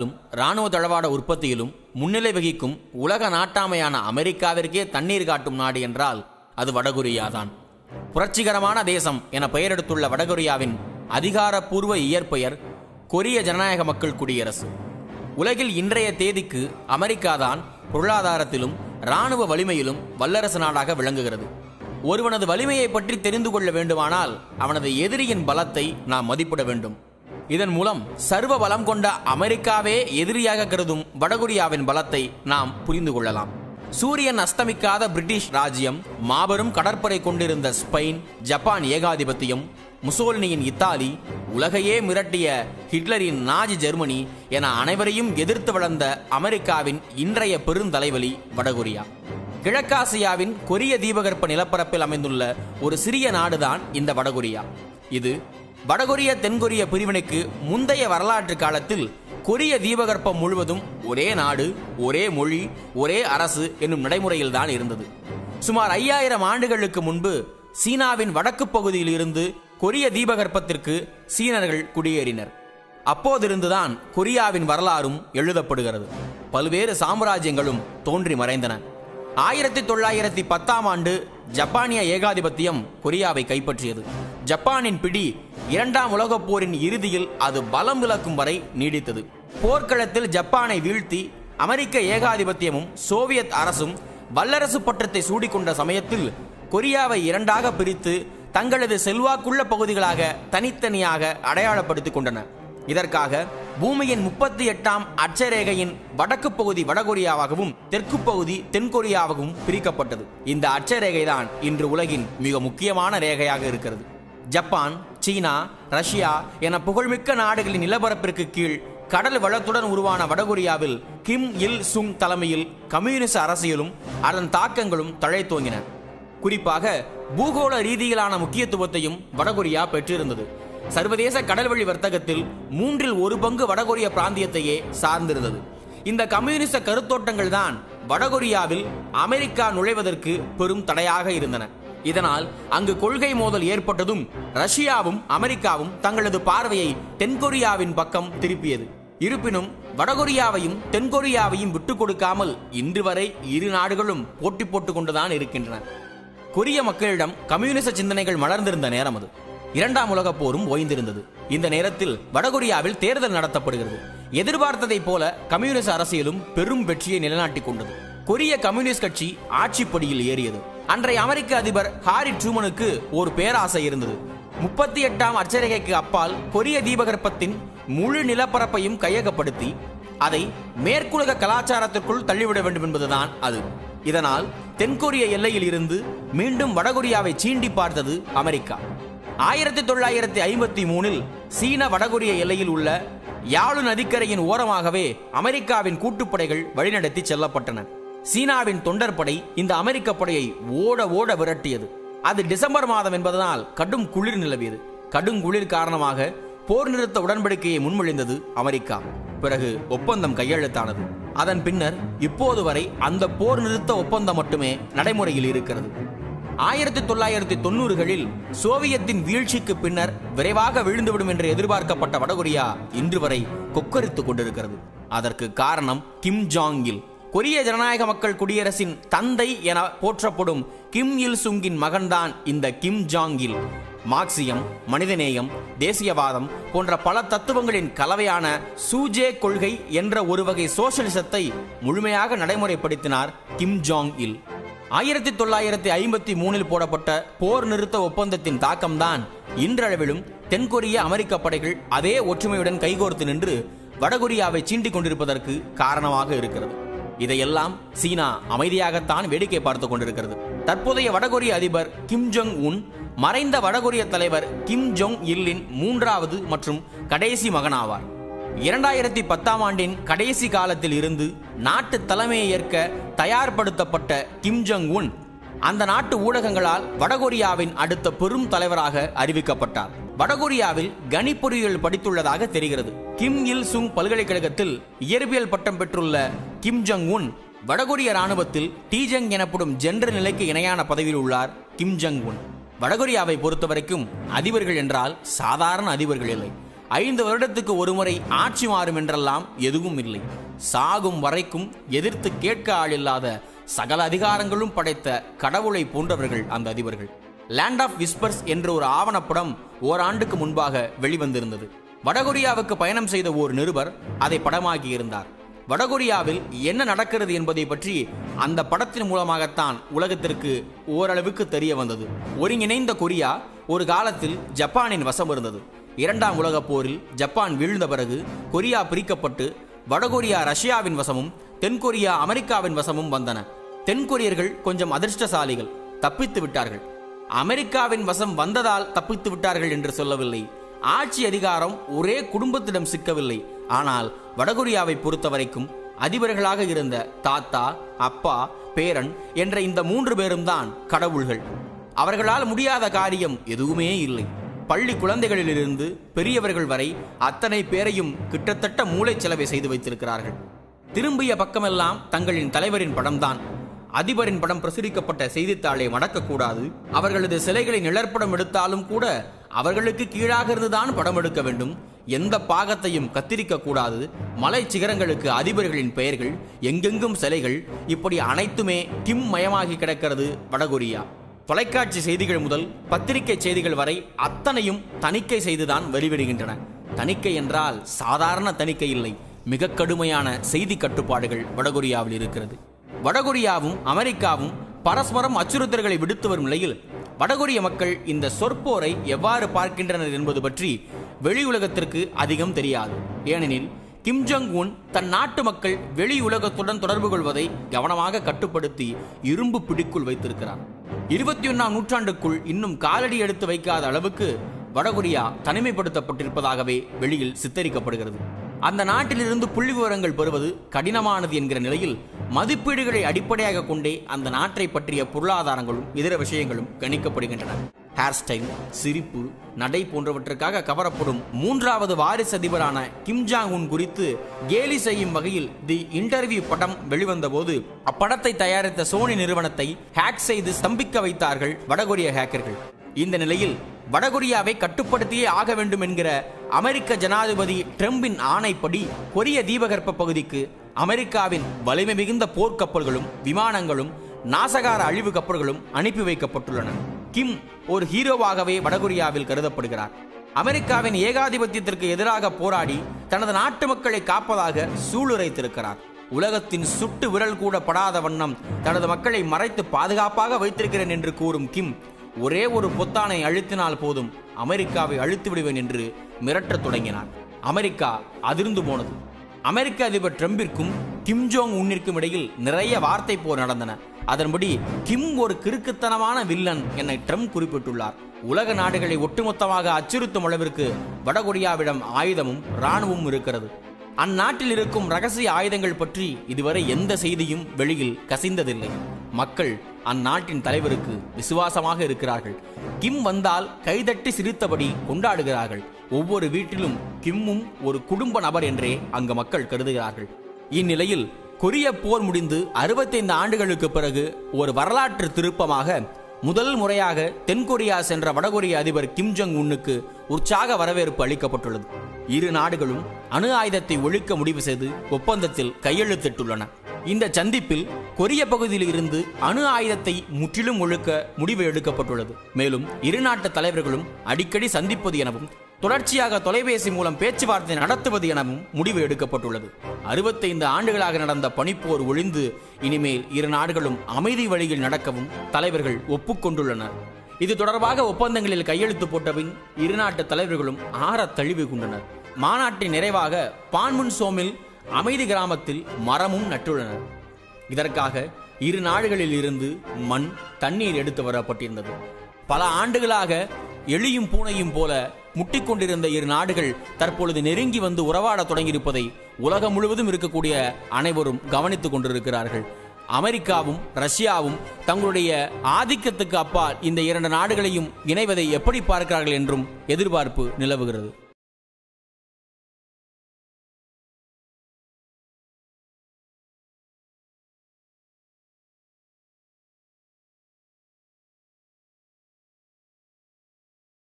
இராணுவ தளவாட உற்பத்தியிலும் முன்னிலை வகிக்கும் உலக நாட்டாமையான அமெரிக்காவிற்கே தண்ணீர் காட்டும் நாடு என்றால் அது வடகொரியாதான் புரட்சிகரமான தேசம் என பெயரெடுத்துள்ள வடகொரியாவின் அதிகாரப்பூர்வ இயற்பெயர் கொரிய ஜனநாயக மக்கள் குடியரசு உலகில் இன்றைய தேதிக்கு அமெரிக்காதான் பொருளாதாரத்திலும் இராணுவ வலிமையிலும் வல்லரசு நாடாக விளங்குகிறது ஒருவனது வலிமையை பற்றி தெரிந்து கொள்ள வேண்டுமானால் அவனது எதிரியின் பலத்தை நாம் மதிப்பிட வேண்டும் இதன் மூலம் சர்வ பலம் கொண்ட அமெரிக்காவே எதிரியாக கருதும் வடகொரியாவின் பலத்தை நாம் புரிந்து கொள்ளலாம் சூரியன் அஸ்தமிக்காத பிரிட்டிஷ் ராஜ்யம் மாபெரும் கடற்படை கொண்டிருந்த ஸ்பெயின் ஜப்பான் ஏகாதிபத்தியம் முசோலினியின் இத்தாலி உலகையே மிரட்டிய ஹிட்லரின் நாஜி ஜெர்மனி என அனைவரையும் எதிர்த்து வளர்ந்த அமெரிக்காவின் இன்றைய பெருந்தலைவலி வடகொரியா கிழக்காசியாவின் கொரிய தீபகற்ப நிலப்பரப்பில் அமைந்துள்ள ஒரு சிறிய நாடுதான் இந்த வடகொரியா இது வடகொரிய தென்கொரிய பிரிவினைக்கு முந்தைய வரலாற்று காலத்தில் கொரிய தீபகற்பம் முழுவதும் ஒரே நாடு ஒரே மொழி ஒரே அரசு என்னும் நடைமுறையில் தான் இருந்தது சுமார் ஐயாயிரம் ஆண்டுகளுக்கு முன்பு சீனாவின் வடக்கு பகுதியில் இருந்து கொரிய தீபகற்பத்திற்கு சீனர்கள் குடியேறினர் அப்போதிருந்துதான் கொரியாவின் வரலாறும் எழுதப்படுகிறது பல்வேறு சாம்ராஜ்யங்களும் தோன்றி மறைந்தன ஆயிரத்தி தொள்ளாயிரத்தி பத்தாம் ஆண்டு ஜப்பானிய ஏகாதிபத்தியம் கொரியாவை கைப்பற்றியது ஜப்பானின் பிடி இரண்டாம் உலகப் போரின் இறுதியில் அது பலம் விளக்கும் வரை நீடித்தது போர்க்களத்தில் ஜப்பானை வீழ்த்தி அமெரிக்க ஏகாதிபத்தியமும் சோவியத் அரசும் வல்லரசு பட்டத்தை சூடிக்கொண்ட சமயத்தில் கொரியாவை இரண்டாக பிரித்து தங்களது செல்வாக்குள்ள பகுதிகளாக தனித்தனியாக அடையாளப்படுத்திக் கொண்டன இதற்காக பூமியின் முப்பத்தி எட்டாம் அட்சரேகையின் வடக்கு பகுதி வடகொரியாவாகவும் தெற்கு பகுதி தென்கொரியாவாகவும் பிரிக்கப்பட்டது இந்த அட்சரேகை தான் இன்று உலகின் மிக முக்கியமான ரேகையாக இருக்கிறது ஜப்பான் சீனா ரஷ்யா என புகழ்மிக்க நாடுகளின் நிலப்பரப்பிற்கு கீழ் கடல் வளத்துடன் உருவான வடகொரியாவில் கிம் இல் சுங் தலைமையில் கம்யூனிச அரசியலும் அதன் தாக்கங்களும் தழைத்தோங்கின குறிப்பாக பூகோள ரீதியிலான முக்கியத்துவத்தையும் வடகொரியா பெற்றிருந்தது சர்வதேச கடல்வழி வர்த்தகத்தில் மூன்றில் ஒரு பங்கு வடகொரிய பிராந்தியத்தையே சார்ந்திருந்தது இந்த கம்யூனிச கருத்தோட்டங்கள் தான் வடகொரியாவில் அமெரிக்கா நுழைவதற்கு பெரும் தடையாக இருந்தன இதனால் அங்கு கொள்கை மோதல் ஏற்பட்டதும் ரஷ்யாவும் அமெரிக்காவும் தங்களது பார்வையை தென்கொரியாவின் பக்கம் திருப்பியது இருப்பினும் வடகொரியாவையும் தென்கொரியாவையும் விட்டுக் கொடுக்காமல் இன்று வரை இரு நாடுகளும் போட்டி போட்டுக் கொண்டுதான் இருக்கின்றன கொரிய மக்களிடம் கம்யூனிச சிந்தனைகள் மலர்ந்திருந்த நேரம் அது இரண்டாம் உலகப் போரும் ஓய்ந்திருந்தது இந்த நேரத்தில் வடகொரியாவில் தேர்தல் நடத்தப்படுகிறது எதிர்பார்த்ததைப் போல கம்யூனிச அரசியலும் பெரும் வெற்றியை நிலைநாட்டிக் கொண்டது கொரிய கம்யூனிஸ்ட் கட்சி ஆட்சிப்படியில் ஏறியது அன்றைய அமெரிக்க அதிபர் ஹாரி ட்ரூமனுக்கு ஒரு பேராசை இருந்தது முப்பத்தி எட்டாம் அச்சரேகைக்கு அப்பால் கொரிய தீபகற்பத்தின் முழு நிலப்பரப்பையும் கையகப்படுத்தி அதை மேற்குலக கலாச்சாரத்திற்குள் தள்ளிவிட வேண்டும் என்பதுதான் அது இதனால் தென்கொரிய எல்லையில் இருந்து மீண்டும் வடகொரியாவை சீண்டி பார்த்தது அமெரிக்கா ஆயிரத்தி தொள்ளாயிரத்தி ஐம்பத்தி மூணில் சீன வடகொரிய எல்லையில் உள்ள யாழு நதிக்கரையின் ஓரமாகவே அமெரிக்காவின் கூட்டுப்படைகள் வழிநடத்தி செல்லப்பட்டன சீனாவின் தொண்டர் படை இந்த அமெரிக்க படையை ஓட ஓட விரட்டியது அது டிசம்பர் மாதம் என்பதனால் கடும் குளிர் நிலவியது கடும் குளிர் காரணமாக போர் நிறுத்த உடன்படிக்கையை முன்மொழிந்தது அமெரிக்கா பிறகு ஒப்பந்தம் கையெழுத்தானது அதன் பின்னர் இப்போது வரை அந்த போர் நிறுத்த ஒப்பந்தம் மட்டுமே நடைமுறையில் இருக்கிறது ஆயிரத்தி தொள்ளாயிரத்தி தொண்ணூறுகளில் சோவியத்தின் வீழ்ச்சிக்கு பின்னர் விரைவாக விழுந்துவிடும் என்று எதிர்பார்க்கப்பட்ட வடகொரியா இன்று வரை கொக்கரித்துக் கொண்டிருக்கிறது அதற்கு காரணம் கிம் ஜாங் இல் கொரிய ஜனநாயக மக்கள் குடியரசின் தந்தை என போற்றப்படும் கிம் இல் சுங்கின் மகன்தான் இந்த கிம் ஜாங் இல் மார்க்சியம் மனிதநேயம் தேசியவாதம் போன்ற பல தத்துவங்களின் கலவையான சூஜே கொள்கை என்ற ஒரு வகை சோசியலிசத்தை முழுமையாக நடைமுறைப்படுத்தினார் கிம் ஜாங் இல் ஆயிரத்தி தொள்ளாயிரத்தி ஐம்பத்தி மூணில் போடப்பட்ட போர் நிறுத்த ஒப்பந்தத்தின் தாக்கம்தான் இன்றளவிலும் தென்கொரிய அமெரிக்க படைகள் அதே ஒற்றுமையுடன் கைகோர்த்து நின்று வடகொரியாவை சீண்டிக் கொண்டிருப்பதற்கு காரணமாக இருக்கிறது இதையெல்லாம் சீனா அமைதியாகத்தான் வேடிக்கை பார்த்து கொண்டிருக்கிறது தற்போதைய வடகொரிய அதிபர் கிம் ஜொங் உன் மறைந்த வடகொரிய தலைவர் கிம் ஜொங் இல்லின் மூன்றாவது மற்றும் கடைசி மகனாவார் இரண்டாயிரத்தி பத்தாம் ஆண்டின் கடைசி காலத்தில் இருந்து நாட்டு தலைமையை ஏற்க தயார்படுத்தப்பட்ட கிம் ஜொங் உன் அந்த நாட்டு ஊடகங்களால் வடகொரியாவின் அடுத்த பெரும் தலைவராக அறிவிக்கப்பட்டார் வடகொரியாவில் கணிப்பொறியியல் படித்துள்ளதாக தெரிகிறது கிம் இல் சுங் பல்கலைக்கழகத்தில் இயற்பியல் பட்டம் பெற்றுள்ள கிம் ஜங் உன் வடகொரிய ராணுவத்தில் டீஜங் எனப்படும் ஜென்ரல் நிலைக்கு இணையான பதவியில் உள்ளார் கிம் ஜங் உன் வடகொரியாவை பொறுத்தவரைக்கும் அதிபர்கள் என்றால் சாதாரண அதிபர்கள் இல்லை ஐந்து வருடத்துக்கு ஒருமுறை ஆட்சி மாறும் என்றெல்லாம் எதுவும் இல்லை சாகும் வரைக்கும் எதிர்த்து கேட்க ஆளில்லாத சகல அதிகாரங்களும் படைத்த கடவுளை போன்றவர்கள் அந்த அதிபர்கள் லேண்ட் ஆஃப் விஸ்பர்ஸ் என்ற ஒரு ஆவணப்படம் ஓராண்டுக்கு முன்பாக வெளிவந்திருந்தது வடகொரியாவுக்கு பயணம் செய்த ஓர் நிருபர் அதை படமாக்கி இருந்தார் வடகொரியாவில் என்ன நடக்கிறது என்பதை பற்றி அந்த படத்தின் மூலமாகத்தான் உலகத்திற்கு ஓரளவுக்கு தெரிய வந்தது ஒருங்கிணைந்த கொரியா ஒரு காலத்தில் ஜப்பானின் வசம் இருந்தது இரண்டாம் உலகப் போரில் ஜப்பான் வீழ்ந்த பிறகு கொரியா பிரிக்கப்பட்டு வடகொரியா ரஷ்யாவின் வசமும் தென்கொரியா அமெரிக்காவின் வசமும் வந்தன தென்கொரியர்கள் கொஞ்சம் அதிர்ஷ்டசாலிகள் தப்பித்து விட்டார்கள் அமெரிக்காவின் வசம் வந்ததால் தப்பித்து விட்டார்கள் என்று சொல்லவில்லை ஆட்சி அதிகாரம் ஒரே குடும்பத்திடம் சிக்கவில்லை ஆனால் வடகொரியாவை பொறுத்தவரைக்கும் அதிபர்களாக இருந்த தாத்தா அப்பா பேரன் என்ற இந்த மூன்று பேரும் தான் கடவுள்கள் அவர்களால் முடியாத காரியம் எதுவுமே இல்லை பள்ளி குழந்தைகளிலிருந்து பெரியவர்கள் வரை அத்தனை பேரையும் கிட்டத்தட்ட மூளைச்சலவை செய்து வைத்திருக்கிறார்கள் திரும்பிய பக்கமெல்லாம் தங்களின் தலைவரின் படம்தான் அதிபரின் படம் பிரசுரிக்கப்பட்ட செய்தித்தாளை மடக்கக்கூடாது அவர்களது சிலைகளை நிழற்படம் எடுத்தாலும் கூட அவர்களுக்கு கீழாக இருந்துதான் படம் எடுக்க வேண்டும் எந்த பாகத்தையும் கத்திரிக்க கூடாது மலை சிகரங்களுக்கு அதிபர்களின் பெயர்கள் எங்கெங்கும் சிலைகள் இப்படி அனைத்துமே கிம் மயமாகி கிடக்கிறது வடகொரியா தொலைக்காட்சி செய்திகள் முதல் பத்திரிகை செய்திகள் வரை அத்தனையும் தணிக்கை செய்துதான் வெளிவிடுகின்றன தணிக்கை என்றால் சாதாரண தணிக்கை இல்லை மிக கடுமையான செய்தி கட்டுப்பாடுகள் வடகொரியாவில் இருக்கிறது வடகொரியாவும் அமெரிக்காவும் பரஸ்பரம் அச்சுறுத்தல்களை விடுத்து வரும் நிலையில் வடகொரிய மக்கள் இந்த சொற்போரை எவ்வாறு பார்க்கின்றனர் என்பது பற்றி வெளி உலகத்திற்கு அதிகம் தெரியாது ஏனெனில் கிம் ஜோங் உன் தன் நாட்டு மக்கள் வெளி உலகத்துடன் தொடர்பு கொள்வதை கவனமாக கட்டுப்படுத்தி இரும்பு பிடிக்குள் வைத்திருக்கிறார் இருபத்தி ஒன்னாம் நூற்றாண்டுக்குள் இன்னும் காலடி எடுத்து வைக்காத அளவுக்கு வடகொரியா தனிமைப்படுத்தப்பட்டிருப்பதாகவே வெளியில் சித்தரிக்கப்படுகிறது அந்த நாட்டிலிருந்து புள்ளி விவரங்கள் பெறுவது கடினமானது என்கிற நிலையில் மதிப்பீடுகளை அடிப்படையாக கொண்டே அந்த நாட்டை பற்றிய பொருளாதாரங்களும் இதர விஷயங்களும் கணிக்கப்படுகின்றன ஹேர் ஸ்டைல் சிரிப்பு நடை போன்றவற்றுக்காக கவரப்படும் மூன்றாவது வாரிசு அதிபரான கிம் ஜாங் உன் குறித்து கேலி செய்யும் வகையில் தி இன்டர்வியூ படம் வெளிவந்தபோது அப்படத்தை தயாரித்த சோனி நிறுவனத்தை ஹேக் செய்து ஸ்தம்பிக்க வைத்தார்கள் வடகொரிய ஹேக்கர்கள் இந்த நிலையில் வடகொரியாவை கட்டுப்படுத்தியே ஆக வேண்டும் என்கிற அமெரிக்க ஜனாதிபதி ட்ரம்பின் ஆணைப்படி கொரிய தீபகற்ப பகுதிக்கு அமெரிக்காவின் வலிமை மிகுந்த போர்க்கப்பல்களும் விமானங்களும் நாசகார அழிவு கப்பல்களும் அனுப்பி வைக்கப்பட்டுள்ளன கிம் ஒரு ஹீரோவாகவே வடகொரியாவில் கருதப்படுகிறார் அமெரிக்காவின் ஏகாதிபத்தியத்திற்கு எதிராக போராடி தனது நாட்டு மக்களை காப்பதாக சூளுரைத்திருக்கிறார் உலகத்தின் சுட்டு விரல் கூட படாத வண்ணம் தனது மக்களை மறைத்து பாதுகாப்பாக வைத்திருக்கிறேன் என்று கூறும் கிம் ஒரே ஒரு பொத்தானை அழுத்தினால் போதும் அமெரிக்காவை அழுத்தி விடுவேன் என்று மிரட்டத் தொடங்கினார் அமெரிக்கா அதிர்ந்து போனது அமெரிக்க அதிபர் ட்ரம்பிற்கும் கிம் ஜோங் உன்னிற்கும் இடையில் நிறைய வார்த்தை போர் நடந்தன அதன்படி கிம் ஒரு கிறுக்குத்தனமான வில்லன் என ட்ரம்ப் குறிப்பிட்டுள்ளார் உலக நாடுகளை ஒட்டுமொத்தமாக அச்சுறுத்தும் அளவிற்கு வடகொரியாவிடம் ஆயுதமும் இராணுவமும் இருக்கிறது அந்நாட்டில் இருக்கும் ரகசிய ஆயுதங்கள் பற்றி இதுவரை எந்த செய்தியும் வெளியில் கசிந்ததில்லை மக்கள் அந்நாட்டின் தலைவருக்கு விசுவாசமாக இருக்கிறார்கள் கிம் வந்தால் கைதட்டி சிரித்தபடி கொண்டாடுகிறார்கள் ஒவ்வொரு வீட்டிலும் கிம்மும் ஒரு குடும்ப நபர் என்றே அங்கு மக்கள் கருதுகிறார்கள் இந்நிலையில் கொரிய போர் முடிந்து அறுபத்தைந்து ஆண்டுகளுக்கு பிறகு ஒரு வரலாற்று திருப்பமாக முதல் முறையாக தென்கொரியா சென்ற வடகொரிய அதிபர் கிம் ஜோங் உன்னுக்கு உற்சாக வரவேற்பு அளிக்கப்பட்டுள்ளது இரு நாடுகளும் அணு ஆயுதத்தை ஒழிக்க முடிவு செய்து ஒப்பந்தத்தில் கையெழுத்திட்டுள்ளன இந்த சந்திப்பில் கொரிய பகுதியில் இருந்து அணு ஆயுதத்தை முற்றிலும் ஒழுக்க முடிவு எடுக்கப்பட்டுள்ளது மேலும் இரு நாட்டு தலைவர்களும் அடிக்கடி சந்திப்பது எனவும் தொடர்ச்சியாக தொலைபேசி மூலம் பேச்சுவார்த்தை நடத்துவது எனவும் முடிவு எடுக்கப்பட்டுள்ளது அறுபத்தைந்து ஆண்டுகளாக நடந்த பனிப்போர் ஒழிந்து இனிமேல் இரு நாடுகளும் அமைதி வழியில் நடக்கவும் தலைவர்கள் ஒப்புக்கொண்டுள்ளனர் இது தொடர்பாக ஒப்பந்தங்களில் கையெழுத்து போட்டபின் இரு நாட்டு தலைவர்களும் ஆறத் தழுவி கொண்டனர் மாநாட்டின் நிறைவாக பான்முன் சோமில் அமைதி கிராமத்தில் மரமும் நட்டுள்ளனர் இதற்காக இரு நாடுகளில் இருந்து மண் தண்ணீர் எடுத்து வரப்பட்டிருந்தது பல ஆண்டுகளாக எலியும் பூனையும் போல முட்டிக்கொண்டிருந்த இரு நாடுகள் தற்பொழுது நெருங்கி வந்து உறவாட தொடங்கியிருப்பதை உலகம் முழுவதும் இருக்கக்கூடிய அனைவரும் கவனித்துக் கொண்டிருக்கிறார்கள் அமெரிக்காவும் ரஷ்யாவும் தங்களுடைய ஆதிக்கத்துக்கு அப்பால் இந்த இரண்டு நாடுகளையும் இணைவதை எப்படி பார்க்கிறார்கள் என்றும் எதிர்பார்ப்பு நிலவுகிறது